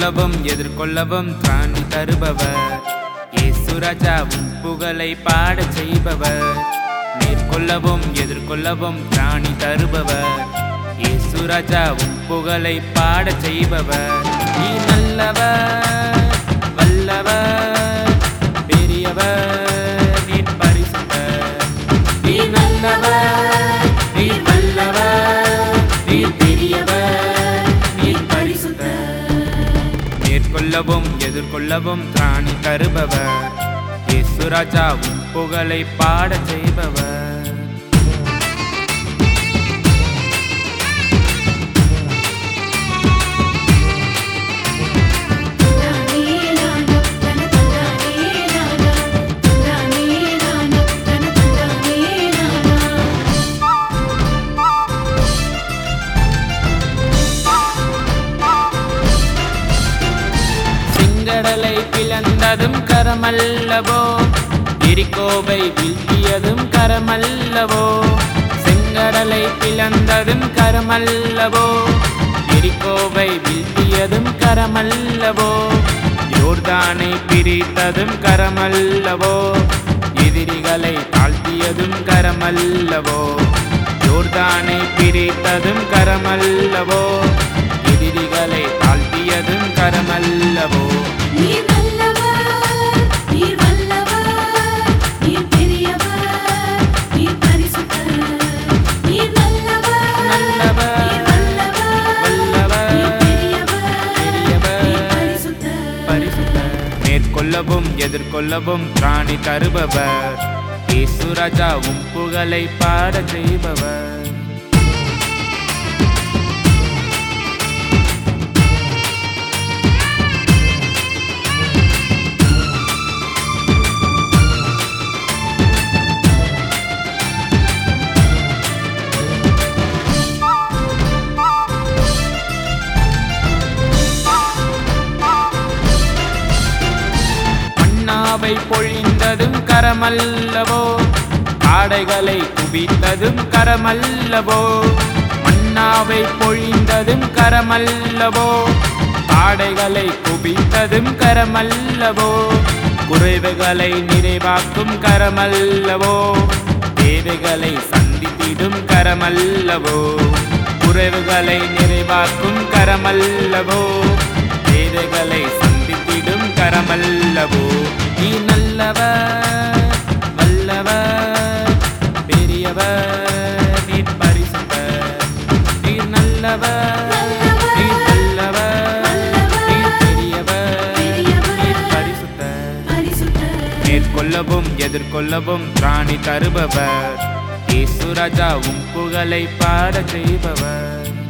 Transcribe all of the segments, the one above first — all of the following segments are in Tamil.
எதிர்கொள்ளவும் எதிர்கொள்ளவும் திராணி தருபவர் ஏசுராஜாவும் புகழை பாடச் செய்பவர் மேற்கொள்ளவும் எதிர்கொள்ளவும் திராணி தருபவர் ஏசுராஜாவும் புகழை பாடச் செய்பவர் நீ நல்லவர் வல்லவர் பெரியவர் நீர் பரிசுத்தர் நீ நல்லவர் நீர் வல்லவர் நீர் பெரியவர் நீர் பரிசுத்தர் மேற்கொள்ளவும் எதிர்கொள்ளவும் திராணி தருபவர் இயேசுராஜாவும் புகழை பாடச் செய்பவர் சிங்கடலை பிளந்ததும் கரமல்லவோ எரிகோவை வீழ்த்தியதும் கரமல்லவோ செங்கடலை பிளந்ததும் கரமல்லவோ எரிகோவை வீழ்த்தியதும் கரமல்லவோ யோர்தானை பிரித்ததும் கரமல்லவோ எதிரிகளை தாழ்த்தியதும் கரமல்லவோ யோர்தானை பிரித்ததும் கரமல்லவோ எதிரிகளை தாழ்த்தியதும் கரமல்லவோ நீர் நல்லவர் நீர் வல்லவர் நீர் பெரியவர் நீர் பரிசுத்தர் நீர் நல்லவர் நல்லவர், நீர் வல்லவர் வல்லவர், நீர் பெரியவர் பெரியவர், நீர் பரிசுத்தர் பரிசுத்தர். மேற்கொள்ளவும் எதிர்கொள்ளவும் திராணி தருபவர் இயேசுராஜாவும் புகழை பாடச் செய்பவர் மன்னாவை பொழிந்ததும் கரமல்லவோ ஆடைகளை குவித்ததும் கரமல்லவோ மன்னாவை பொழிந்ததும் கரமல்லவோ ஆடைகளை குவித்ததும் கரமல்லவோ குறைவுகளை நிறைவாக்கும் கரமல்லவோ தேவைகளை சந்தித்திடும் கரமல்லவோ குறைவுகளை நிறைவாக்கும் கரமல்லவோ தேவைகளை சந்தித்திடும் கரமல்லவோ நீ நல்லவர் வல்லவர் பெரியவர் நீர் பரிசுத்தர் நீர் நல்லவர் நீர் வல்லவர் நீர் பெரியவர் நீர் பரிசுத்தர் பரிசுத்தர் மேற்கொள்ளவும் எதிர்கொள்ளவும் திராணி தருபவர் இயேசுராஜாவும் புகழை பாடச் செய்பவர்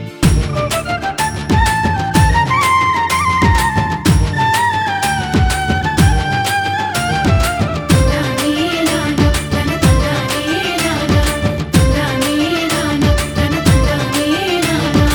தனி நானா தன தனி நானா தனி நானா தன தனி நானா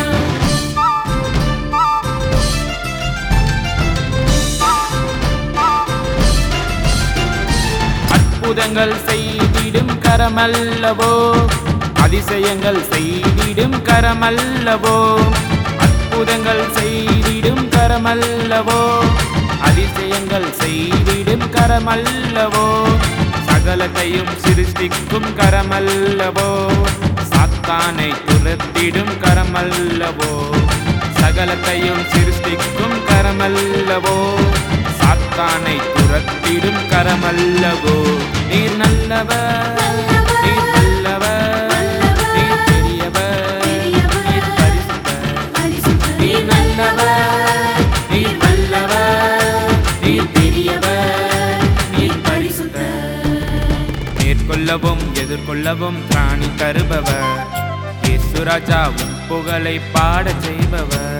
அற்புதங்கள் செய்திடும் கரமல்லவோ அதிசயங்கள் செய்திடும் கரமல்லவோ அற்புதங்கள் செய்திடும் கரமல்லவோ அதிசயங்கள் செய்திடும் கரமல்லவோ சகலத்தையும் சிருஷ்டிக்கும் கரமல்லவோ சாத்தானை துரத்திடும் கரமல்லவோ சகலத்தையும் சிருஷ்டிக்கும் கரமல்லவோ சாத்தானை துரத்திடும் கரமல்லவோ நீர் நல்லவர் நீர் வல்லவர் நீர் பெரியவர் நீர் பரிசுத்தர் பரிசுத்தர் நீர் நல்லவர் நீர் வல்லவர் நீர் பெரியவர் நீர் பரிசுத்தர் மேற்கொள்ளவும் எதிர்கொள்ளவும் திராணி தருபவர் இயேசுராஜாவும் புகழை பாடச் செய்பவர்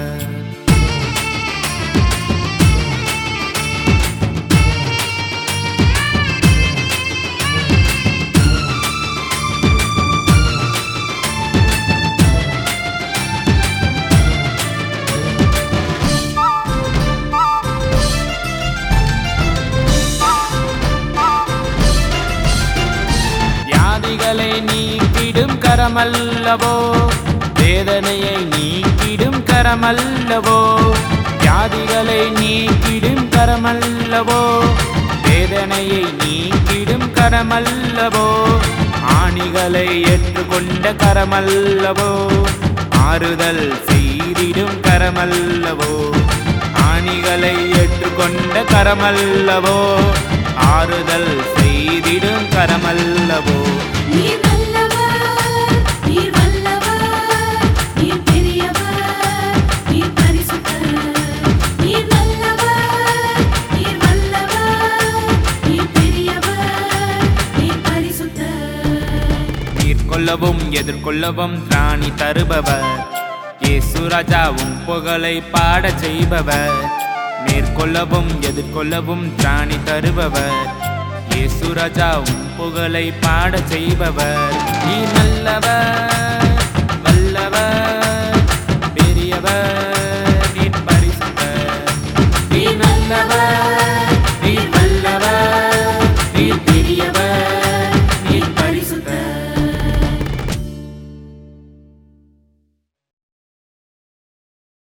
வியாதிகளை நீக்கிடும் கரமல்லவோ வேதனையை நீக்கிடும் கரமல்லவோ வியாதிகளை நீக்கிடும் கரமல்லவோ வேதனையை நீக்கிடும் கரமல்லவோ ஆணிகளை ஏற்றுக்கொண்ட கரமல்லவோ ஆறுதல் செய்திடும் கரமல்லவோ ஆணிகளை ஏற்றுக்கொண்ட கரமல்லவோ ஆறுதல் செய்திடும் கரமல்லவோ நீர் நல்லவர் நீர் வல்லவர் நீர் பெரியவர் நீர் பரிசுத்தர் நீர் நல்லவர் நீர் வல்லவர் நீர் பெரியவர் நீர் பரிசுத்தர் மேற்கொள்ளவும் எதிர்கொள்ளவும் திராணி தருபவர் இயேசு ராஜாவும் புகழை பாடச் செய்பவர் மேற்கொள்ளவும் எதிர்கொள்ளவும் திராணி தருபவர் இயேசு ராஜாவும் புகழை பாடச் செய்பவர் நீ நல்லவர் வல்லவர் பெரியவர் நீ பரிசுத்தர் நீ நல்லவர்